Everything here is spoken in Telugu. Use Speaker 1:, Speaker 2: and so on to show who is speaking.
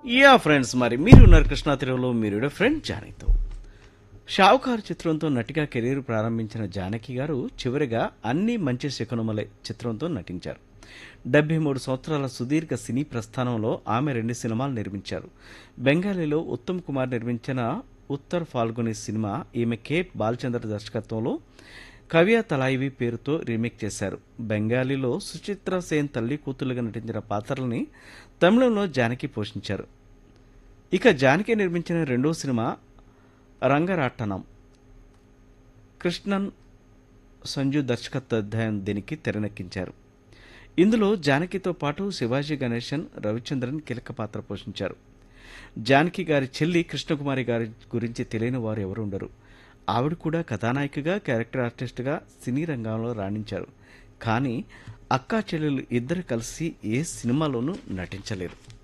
Speaker 1: యా ఫ్రెండ్స్ మరి మీరు ఉన్నారు కృష్ణా తీరంలో మీరు ఫ్రెండ్ జానకితో షావుకారు చిత్రంతో నటిగా కెరీర్ ప్రారంభించిన జానకి గారు చివరిగా అన్ని మంచి శకునమలే చిత్రంతో నటించారు డెబ్బై మూడు సంవత్సరాల సుదీర్ఘ సినీ ప్రస్థానంలో ఆమె రెండు సినిమాలు నిర్మించారు బెంగాలీలో ఉత్తమ్ కుమార్ నిర్మించిన ఉత్తర్ ఫాల్గుని సినిమా ఈమె కె బాలచంద్ర దర్శకత్వంలో కవ్య తలాయివి పేరుతో రీమేక్ చేశారు బెంగాలీలో సుచిత్ర సేన్ తల్లి కూతురుగా నటించిన పాత్రల్ని తమిళంలో జానకి పోషించారు ఇక జానకి నిర్మించిన రెండో సినిమా రంగరాట్టనం కృష్ణన్ సంజు దర్శకత్వ అధ్యాయం దీనికి తెరనెక్కించారు ఇందులో జానకితో పాటు శివాజీ గణేశన్ రవిచంద్రన్ కీలక పాత్ర పోషించారు జానకి గారి చెల్లి కృష్ణకుమారి గారి గురించి తెలియని వారు ఎవరు ఉండరు ఆవిడ కూడా కథానాయికగా క్యారెక్టర్ ఆర్టిస్ట్గా సినీ రంగంలో రాణించారు కానీ అక్కా చెల్లెలు ఇద్దరు కలిసి ఏ సినిమాలోనూ నటించలేరు